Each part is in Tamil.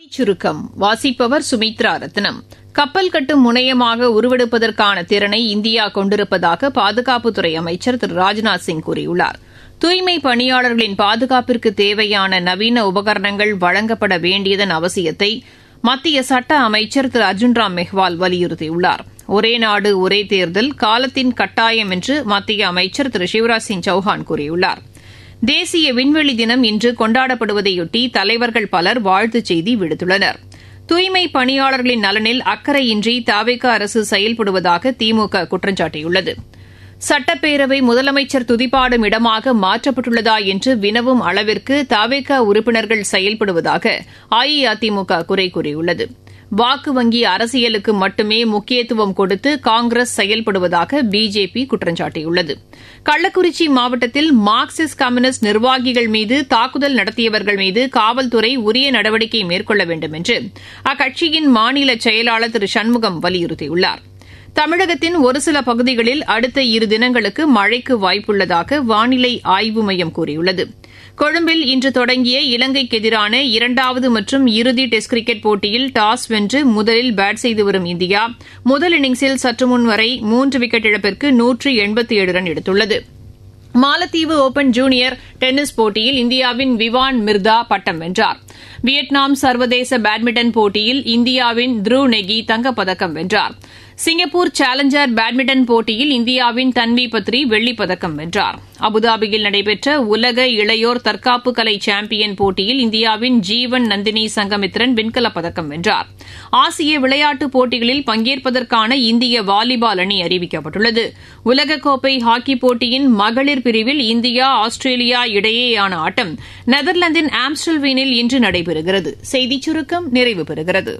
சுருக்கம் வாசிப்பவர் சுமித்ரா ரத்னம் கப்பல் கட்டும் முனையமாக உருவெடுப்பதற்கான திறனை இந்தியா கொண்டிருப்பதாக பாதுகாப்புத்துறை அமைச்சர் திரு ராஜ்நாத் சிங் கூறியுள்ளார் தூய்மை பணியாளர்களின் பாதுகாப்பிற்கு தேவையான நவீன உபகரணங்கள் வழங்கப்பட வேண்டியதன் அவசியத்தை மத்திய சட்ட அமைச்சர் திரு அர்ஜுன் ராம் மெஹ்வால் வலியுறுத்தியுள்ளார் ஒரே நாடு ஒரே தேர்தல் காலத்தின் கட்டாயம் என்று மத்திய அமைச்சர் திரு சிவராஜ் சிங் சௌஹான் கூறியுள்ளாா் தேசிய விண்வெளி தினம் இன்று கொண்டாடப்படுவதையொட்டி தலைவர்கள் பலர் வாழ்த்துச் செய்தி விடுத்துள்ளனர் தூய்மை பணியாளர்களின் நலனில் அக்கறையின்றி தாவேக அரசு செயல்படுவதாக திமுக குற்றம் சாட்டியுள்ளது சட்டப்பேரவை முதலமைச்சர் துதிப்பாடும் இடமாக மாற்றப்பட்டுள்ளதா என்று வினவும் அளவிற்கு தாவேக உறுப்பினர்கள் செயல்படுவதாக அஇஅதிமுக குறை கூறியுள்ளது வாக்கு வங்கி அரசியலுக்கு மட்டுமே முக்கியத்துவம் கொடுத்து காங்கிரஸ் செயல்படுவதாக பிஜேபி குற்றம் சாட்டியுள்ளது கள்ளக்குறிச்சி மாவட்டத்தில் மார்க்சிஸ்ட் கம்யூனிஸ்ட் நிர்வாகிகள் மீது தாக்குதல் நடத்தியவர்கள் மீது காவல்துறை உரிய நடவடிக்கை மேற்கொள்ள வேண்டும் என்று அக்கட்சியின் மாநில செயலாளர் திரு சண்முகம் வலியுறுத்தியுள்ளார் தமிழகத்தின் ஒரு சில பகுதிகளில் அடுத்த இரு தினங்களுக்கு மழைக்கு வாய்ப்புள்ளதாக வானிலை ஆய்வு மையம் கூறியுள்ளது கொழும்பில் இன்று தொடங்கிய இலங்கைக்கு எதிரான இரண்டாவது மற்றும் இறுதி டெஸ்ட் கிரிக்கெட் போட்டியில் டாஸ் வென்று முதலில் பேட் செய்து வரும் இந்தியா முதல் இன்னிங்ஸில் சற்று முன் வரை மூன்று விக்கெட் இழப்பிற்கு நூற்று எண்பத்தி ஏழு ரன் எடுத்துள்ளது மாலத்தீவு ஓபன் ஜூனியர் டென்னிஸ் போட்டியில் இந்தியாவின் விவான் மிர்தா பட்டம் வென்றார் வியட்நாம் சர்வதேச பேட்மிண்டன் போட்டியில் இந்தியாவின் த்ருவ் நெகி தங்கப்பதக்கம் வென்றார் சிங்கப்பூர் சேலஞ்சர் பேட்மிண்டன் போட்டியில் இந்தியாவின் தன்வி பத்ரி வெள்ளிப்பதக்கம் வென்றார் அபுதாபியில் நடைபெற்ற உலக இளையோர் தற்காப்பு கலை சாம்பியன் போட்டியில் இந்தியாவின் ஜீவன் நந்தினி சங்கமித்ரன் வெண்கலப் பதக்கம் வென்றார் ஆசிய விளையாட்டுப் போட்டிகளில் பங்கேற்பதற்கான இந்திய வாலிபால் அணி அறிவிக்கப்பட்டுள்ளது உலகக்கோப்பை ஹாக்கி போட்டியின் மகளிர் பிரிவில் இந்தியா ஆஸ்திரேலியா இடையேயான ஆட்டம் நெதர்லாந்தின் ஆம்ஸ்டல்வீனில் இன்று நடைபெறுகிறது செய்திச் சுருக்கம் நிறைவு பெறுகிறது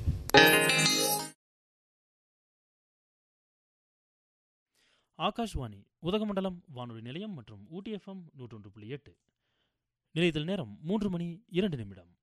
ஆகாஷ்வாணி உதகமண்டலம் வானொலி நிலையம் மற்றும் ஊட்டி எஃப்எம் நூற்றொன்று புள்ளி எட்டு நிலையத்தில் நேரம் மூன்று மணி இரண்டு நிமிடம்